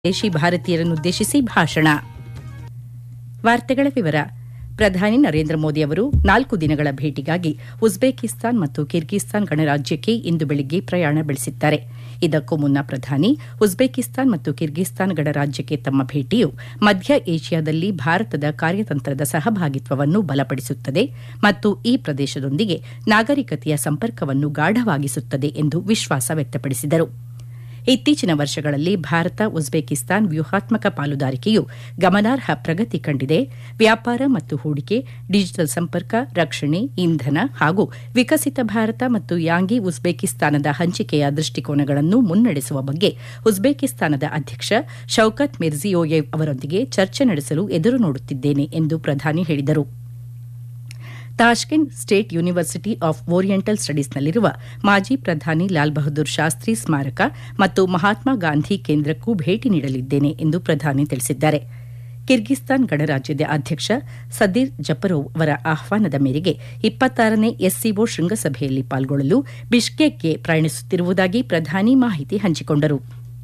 ದೇಶಿ ಭಾರತೀಯರನ್ನುದ್ದೇಶಿಸಿ ಭಾಷಣ ವಾರ್ತೆಗಳ ವಿವರ ಪ್ರಧಾನಿ ನರೇಂದ್ರ ಮೋದಿ ಅವರು ನಾಲ್ಕು ದಿನಗಳ ಭೇಟಿಗಾಗಿ ಉಜ್ಬೇಕಿಸ್ತಾನ್ ಮತ್ತು ಕಿರ್ಗಿಸ್ತಾನ್ ಗಣರಾಜ್ಯಕ್ಕೆ ಇಂದು ಬೆಳಿಗ್ಗೆ ಪ್ರಯಾಣ ಬೆಳೆಸಿದ್ದಾರೆ ಇದಕ್ಕೂ ಮುನ್ನ ಪ್ರಧಾನಿ ಉಜ್ಬೇಕಿಸ್ತಾನ್ ಮತ್ತು ಕಿರ್ಗಿಸ್ತಾನ್ ಗಣರಾಜ್ಯಕ್ಕೆ ತಮ್ಮ ಭೇಟಿಯು ಮಧ್ಯ ಏಷ್ಯಾದಲ್ಲಿ ಭಾರತದ ಕಾರ್ಯತಂತ್ರದ ಸಹಭಾಗಿತ್ವವನ್ನು ಬಲಪಡಿಸುತ್ತದೆ ಮತ್ತು ಈ ಪ್ರದೇಶದೊಂದಿಗೆ ನಾಗರಿಕತೆಯ ಸಂಪರ್ಕವನ್ನು ಗಾಢವಾಗಿಸುತ್ತದೆ ಎಂದು ವಿಶ್ವಾಸ ವ್ಯಕ್ತಪಡಿಸಿದರು ಇತ್ತೀಚಿನ ವರ್ಷಗಳಲ್ಲಿ ಭಾರತ ಉಜ್ಬೇಕಿಸ್ತಾನ್ ವ್ಯೂಹಾತ್ಮಕ ಪಾಲುದಾರಿಕೆಯು ಗಮನಾರ್ಹ ಪ್ರಗತಿ ಕಂಡಿದೆ ವ್ಯಾಪಾರ ಮತ್ತು ಹೂಡಿಕೆ ಡಿಜಿಟಲ್ ಸಂಪರ್ಕ ರಕ್ಷಣೆ ಇಂಧನ ಹಾಗೂ ವಿಕಸಿತ ಭಾರತ ಮತ್ತು ಯಾಂಗಿ ಉಜ್ಬೇಕಿಸ್ತಾನದ ಹಂಚಿಕೆಯ ದೃಷ್ಟಿಕೋನಗಳನ್ನು ಮುನ್ನಡೆಸುವ ಬಗ್ಗೆ ಉಜ್ಬೇಕಿಸ್ತಾನದ ಅಧ್ಯಕ್ಷ ಶೌಕತ್ ಮಿರ್ಜಿಯೋಯೆವ್ ಅವರೊಂದಿಗೆ ಚರ್ಚೆ ನಡೆಸಲು ಎದುರು ನೋಡುತ್ತಿದ್ದೇನೆ ಎಂದು ಪ್ರಧಾನಿ ಹೇಳಿದರು Tashkent state university of oriental ಸ್ಟಡೀಸ್ನಲ್ಲಿರುವ ಮಾಜಿ ಪ್ರಧಾನಿ ಲಾಲ್ ಬಹದ್ದೂರ್ ಶಾಸ್ತ್ರಿ ಸ್ಮಾರಕ ಮತ್ತು ಮಹಾತ್ಮ ಗಾಂಧಿ ಕೇಂದ್ರಕ್ಕೂ ಭೇಟಿ ನೀಡಲಿದ್ದೇನೆ ಎಂದು ಪ್ರಧಾನಿ ತಿಳಿಸಿದ್ದಾರೆ ಕಿರ್ಗಿಸ್ತಾನ್ ಗಣರಾಜ್ಯದ ಅಧ್ಯಕ್ಷ ಸದಿರ್ ಜಪರೋವ್ ಅವರ ಆಹ್ವಾನದ ಮೇರೆಗೆ ಇಪ್ಪತ್ತಾರನೇ ಎಸ್ಸಿಒ ಶೃಂಗಸಭೆಯಲ್ಲಿ ಪಾಲ್ಗೊಳ್ಳಲು ಬಿಷ್ಕೇಕ್ಗೆ ಪ್ರಯಾಣಿಸುತ್ತಿರುವುದಾಗಿ ಪ್ರಧಾನಿ ಮಾಹಿತಿ ಹಂಚಿಕೊಂಡರು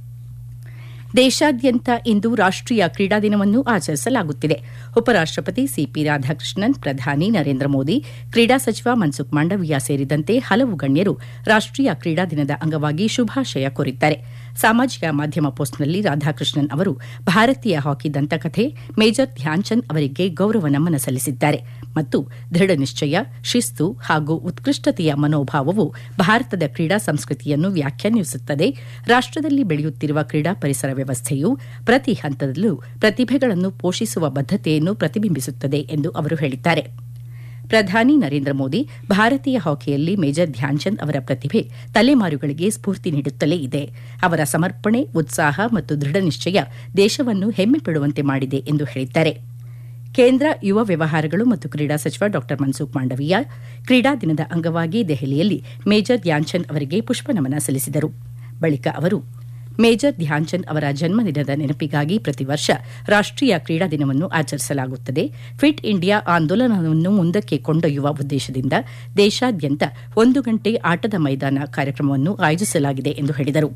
ದೇಶಾದ್ಯಂತ ಇಂದು ರಾಷ್ಟೀಯ ಕ್ರೀಡಾ ದಿನವನ್ನು ಆಚರಿಸಲಾಗುತ್ತಿದೆ ಉಪರಾಷ್ಟಪತಿ ಸಿಪಿ ರಾಧಾಕೃಷ್ಣನ್ ಪ್ರಧಾನಿ ನರೇಂದ್ರ ಮೋದಿ ಕ್ರೀಡಾ ಸಚಿವ ಮನ್ಸುಖ್ ಮಾಂಡವೀಯ ಸೇರಿದಂತೆ ಹಲವು ಗಣ್ಯರು ರಾಷ್ಟೀಯ ಕ್ರೀಡಾ ದಿನದ ಅಂಗವಾಗಿ ಶುಭಾಶಯ ಕೋರಿದ್ದಾರೆ ಸಾಮಾಜಿಕ ಮಾಧ್ಯಮ ಪೋಸ್ಟ್ನಲ್ಲಿ ರಾಧಾಕೃಷ್ಣನ್ ಅವರು ಭಾರತೀಯ ಹಾಕಿ ದಂತಕಥೆ ಮೇಜರ್ ಧ್ಯಾನ್ಚಂದ್ ಅವರಿಗೆ ಗೌರವ ನಮನ ಸಲ್ಲಿಸಿದ್ದಾರೆ ಮತ್ತು ದೃಢ ನಿಶ್ಚಯ ಶಿಸ್ತು ಹಾಗೂ ಉತ್ಕೃಷ್ಟತೆಯ ಮನೋಭಾವವು ಭಾರತದ ಕ್ರೀಡಾ ಸಂಸ್ಕೃತಿಯನ್ನು ವ್ಯಾಖ್ಯಾನಿಸುತ್ತದೆ ರಾಷ್ಟದಲ್ಲಿ ಬೆಳೆಯುತ್ತಿರುವ ಕ್ರೀಡಾ ಪರಿಸರ ವ್ಯವಸ್ಥೆಯು ಪ್ರತಿ ಹಂತದಲ್ಲೂ ಪ್ರತಿಭೆಗಳನ್ನು ಪೋಷಿಸುವ ಬದ್ಧತೆಯನ್ನು ಪ್ರತಿಬಿಂಬಿಸುತ್ತದೆ ಎಂದು ಅವರು ಹೇಳಿದ್ದಾರೆ ಪ್ರಧಾನಿ ನರೇಂದ್ರ ಮೋದಿ ಭಾರತೀಯ ಹಾಕಿಯಲ್ಲಿ ಮೇಜರ್ ಧ್ಯಾನ್ಚಂದ್ ಅವರ ಪ್ರತಿಭೆ ತಲೆಮಾರುಗಳಿಗೆ ಸ್ಫೂರ್ತಿ ನೀಡುತ್ತಲೇ ಇದೆ ಅವರ ಸಮರ್ಪಣೆ ಉತ್ಸಾಹ ಮತ್ತು ದೃಢ ನಿಶ್ಚಯ ದೇಶವನ್ನು ಹೆಮ್ಮೆ ಪಡುವಂತೆ ಮಾಡಿದೆ ಎಂದು ಹೇಳಿದ್ದಾರೆ ಕೇಂದ್ರ ಯುವ ವ್ಯವಹಾರಗಳು ಮತ್ತು ಕ್ರೀಡಾ ಸಚಿವ ಡಾ ಮನ್ಸುಖ್ ಮಾಂಡವೀಯ ಕ್ರೀಡಾ ದಿನದ ಅಂಗವಾಗಿ ದೆಹಲಿಯಲ್ಲಿ ಮೇಜರ್ ಧ್ಯಾನ್ಚಂದ್ ಅವರಿಗೆ ಪುಷ್ಪನಮನ ಸಲ್ಲಿಸಿದರು ಬಳಿಕ ಅವರು ಮೇಜರ್ ಧ್ಯಾನ್ಚಂದ್ ಅವರ ಜನ್ಮದಿನದ ನೆನಪಿಗಾಗಿ ಪ್ರತಿ ವರ್ಷ ರಾಷ್ಟೀಯ ಕ್ರೀಡಾ ದಿನವನ್ನು ಆಚರಿಸಲಾಗುತ್ತದೆ ಫಿಟ್ ಇಂಡಿಯಾ ಆಂದೋಲನವನ್ನು ಮುಂದಕ್ಕೆ ಕೊಂಡೊಯ್ಯುವ ಉದ್ದೇಶದಿಂದ ದೇಶಾದ್ಯಂತ ಒಂದು ಗಂಟೆ ಆಟದ ಮೈದಾನ ಕಾರ್ಯಕ್ರಮವನ್ನು ಆಯೋಜಿಸಲಾಗಿದೆ ಎಂದು ಹೇಳಿದರು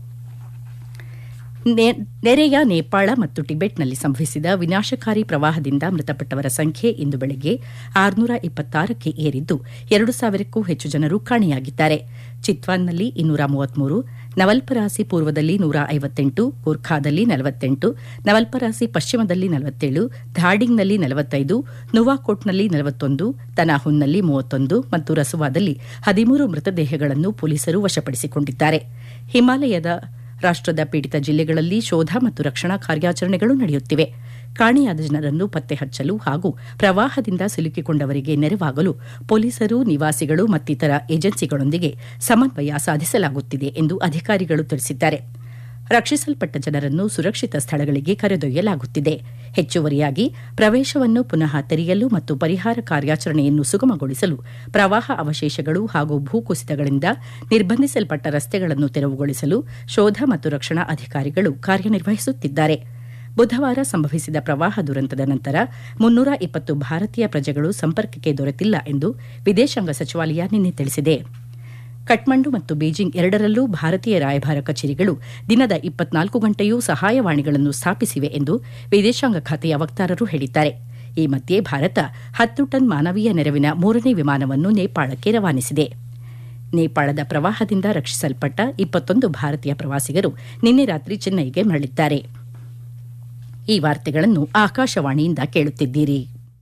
ನೆರೆಯ ನೇಪಾಳ ಮತ್ತು ಟಿಬೆಟ್ನಲ್ಲಿ ಸಂಭವಿಸಿದ ವಿನಾಶಕಾರಿ ಪ್ರವಾಹದಿಂದ ಮೃತಪಟ್ಟವರ ಸಂಖ್ಯೆ ಇಂದು ಬೆಳಗ್ಗೆ ಆರುನೂರ ಇಪ್ಪತ್ತಾರಕ್ಕೆ ಏರಿದ್ದು ಎರಡು ಸಾವಿರಕ್ಕೂ ಹೆಚ್ಚು ಜನರು ಕಾಣೆಯಾಗಿದ್ದಾರೆ ಚಿತ್ವಾನ್ನಲ್ಲಿ ಇನ್ನೂರ ಮೂವತ್ಮೂರು ನವಲ್ಪರಾಸಿ ಪೂರ್ವದಲ್ಲಿ ನೂರ ಐವತ್ತೆಂಟು ಗೂರ್ಖಾದಲ್ಲಿ ನಲವತ್ತೆಂಟು ನವಲ್ಪರಾಸಿ ಪಶ್ಚಿಮದಲ್ಲಿ ನಲವತ್ತೇಳು ಧಾಡಿಂಗ್ನಲ್ಲಿ ನಲವತ್ತೈದು ನುವಾಕೋಟ್ನಲ್ಲಿ ನಲವತ್ತೊಂದು ತನಾಹುನ್ನಲ್ಲಿ ಮೂವತ್ತೊಂದು ಮತ್ತು ರಸುವಾದಲ್ಲಿ ಹದಿಮೂರು ಮೃತದೇಹಗಳನ್ನು ಪೊಲೀಸರು ವಶಪಡಿಸಿಕೊಂಡಿದ್ದಾರೆ ಹಿಮಾಲಯದ ರಾಷ್ಟದ ಪೀಡಿತ ಜಿಲ್ಲೆಗಳಲ್ಲಿ ಶೋಧ ಮತ್ತು ರಕ್ಷಣಾ ಕಾರ್ಯಾಚರಣೆಗಳು ನಡೆಯುತ್ತಿವೆ ಕಾಣೆಯಾದ ಜನರನ್ನು ಪತ್ತೆ ಹಚ್ಚಲು ಹಾಗೂ ಪ್ರವಾಹದಿಂದ ಸಿಲುಕಿಕೊಂಡವರಿಗೆ ನೆರವಾಗಲು ಪೊಲೀಸರು ನಿವಾಸಿಗಳು ಮತ್ತಿತರ ಏಜೆನ್ಸಿಗಳೊಂದಿಗೆ ಸಮನ್ವಯ ಸಾಧಿಸಲಾಗುತ್ತಿದೆ ಎಂದು ಅಧಿಕಾರಿಗಳು ತಿಳಿಸಿದ್ದಾರೆ ರಕ್ಷಿಸಲ್ಪಟ್ಟ ಜನರನ್ನು ಸುರಕ್ಷಿತ ಸ್ಥಳಗಳಿಗೆ ಕರೆದೊಯ್ಯಲಾಗುತ್ತಿದೆ ಹೆಚ್ಚುವರಿಯಾಗಿ ಪ್ರವೇಶವನ್ನು ಪುನಃ ತೆರೆಯಲು ಮತ್ತು ಪರಿಹಾರ ಕಾರ್ಯಾಚರಣೆಯನ್ನು ಸುಗಮಗೊಳಿಸಲು ಪ್ರವಾಹ ಅವಶೇಷಗಳು ಹಾಗೂ ಭೂಕುಸಿತಗಳಿಂದ ನಿರ್ಬಂಧಿಸಲ್ಪಟ್ಟ ರಸ್ತೆಗಳನ್ನು ತೆರವುಗೊಳಿಸಲು ಶೋಧ ಮತ್ತು ರಕ್ಷಣಾ ಅಧಿಕಾರಿಗಳು ಕಾರ್ಯನಿರ್ವಹಿಸುತ್ತಿದ್ದಾರೆ ಬುಧವಾರ ಸಂಭವಿಸಿದ ಪ್ರವಾಹ ದುರಂತದ ನಂತರ ಮುನ್ನೂರ ಇಪ್ಪತ್ತು ಭಾರತೀಯ ಪ್ರಜೆಗಳು ಸಂಪರ್ಕಕ್ಕೆ ದೊರೆತಿಲ್ಲ ಎಂದು ವಿದೇಶಾಂಗ ಸಚಿವಾಲಯ ನಿನ್ನೆ ತಿಳಿಸಿದೆ ಕಠ್ಮಂಡು ಮತ್ತು ಬೀಜಿಂಗ್ ಎರಡರಲ್ಲೂ ಭಾರತೀಯ ರಾಯಭಾರ ಕಚೇರಿಗಳು ದಿನದ ಇಪ್ಪತ್ನಾಲ್ಕು ಗಂಟೆಯೂ ಸಹಾಯವಾಣಿಗಳನ್ನು ಸ್ಥಾಪಿಸಿವೆ ಎಂದು ವಿದೇಶಾಂಗ ಖಾತೆಯ ವಕ್ತಾರರು ಹೇಳಿದ್ದಾರೆ ಈ ಮಧ್ಯೆ ಭಾರತ ಹತ್ತು ಟನ್ ಮಾನವೀಯ ನೆರವಿನ ಮೂರನೇ ವಿಮಾನವನ್ನು ನೇಪಾಳಕ್ಕೆ ರವಾನಿಸಿದೆ ನೇಪಾಳದ ಪ್ರವಾಹದಿಂದ ರಕ್ಷಿಸಲ್ಪಟ್ಟ ಇಪ್ಪತ್ತೊಂದು ಭಾರತೀಯ ಪ್ರವಾಸಿಗರು ನಿನ್ನೆ ರಾತ್ರಿ ಚೆನ್ನೈಗೆ ಮರಳಿದ್ದಾರೆ ಈ ವಾರ್ತೆಗಳನ್ನು ಆಕಾಶವಾಣಿಯಿಂದ ಕೇಳುತ್ತಿದ್ದೀರಿ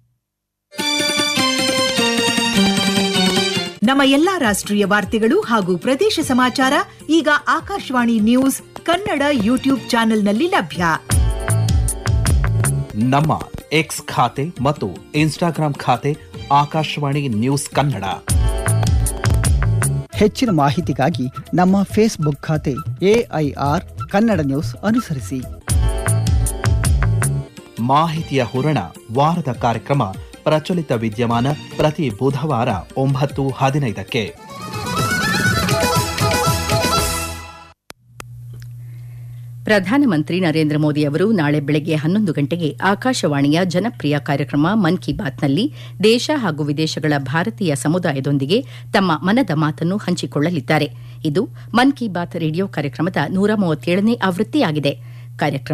ನಮ್ಮ ಎಲ್ಲಾ ರಾಷ್ಟ್ರೀಯ ವಾರ್ತೆಗಳು ಹಾಗೂ ಪ್ರದೇಶ ಸಮಾಚಾರ ಈಗ ಆಕಾಶವಾಣಿ ನ್ಯೂಸ್ ಕನ್ನಡ ಯೂಟ್ಯೂಬ್ ಚಾನೆಲ್ನಲ್ಲಿ ಲಭ್ಯ ನಮ್ಮ ಎಕ್ಸ್ ಖಾತೆ ಮತ್ತು ಇನ್ಸ್ಟಾಗ್ರಾಂ ಖಾತೆ ಆಕಾಶವಾಣಿ ನ್ಯೂಸ್ ಕನ್ನಡ ಹೆಚ್ಚಿನ ಮಾಹಿತಿಗಾಗಿ ನಮ್ಮ ಫೇಸ್ಬುಕ್ ಖಾತೆ ಎಐಆರ್ ಕನ್ನಡ ನ್ಯೂಸ್ ಅನುಸರಿಸಿ ಮಾಹಿತಿಯ ಹೂರಣ ವಾರದ ಕಾರ್ಯಕ್ರಮ ಪ್ರಚಲಿತ ವಿದ್ಯಮಾನ ಪ್ರತಿ ಬುಧವಾರ ಒಂಬತ್ತು ಹದಿನೈದಕ್ಕೆ ಪ್ರಧಾನಮಂತ್ರಿ ನರೇಂದ್ರ ಮೋದಿ ಅವರು ನಾಳೆ ಬೆಳಗ್ಗೆ ಹನ್ನೊಂದು ಗಂಟೆಗೆ ಆಕಾಶವಾಣಿಯ ಜನಪ್ರಿಯ ಕಾರ್ಯಕ್ರಮ ಮನ್ ಕಿ ಬಾತ್ನಲ್ಲಿ ದೇಶ ಹಾಗೂ ವಿದೇಶಗಳ ಭಾರತೀಯ ಸಮುದಾಯದೊಂದಿಗೆ ತಮ್ಮ ಮನದ ಮಾತನ್ನು ಹಂಚಿಕೊಳ್ಳಲಿದ್ದಾರೆ ಇದು ಮನ್ ಕಿ ಬಾತ್ ರೇಡಿಯೋ ಕಾರ್ಯಕ್ರಮದ ನೂರ ಮೂವತ್ತೇಳನೇ ಆವೃತ್ತಿಯಾಗಿದೆ ಕಾರ್ಯಕ್ರಮ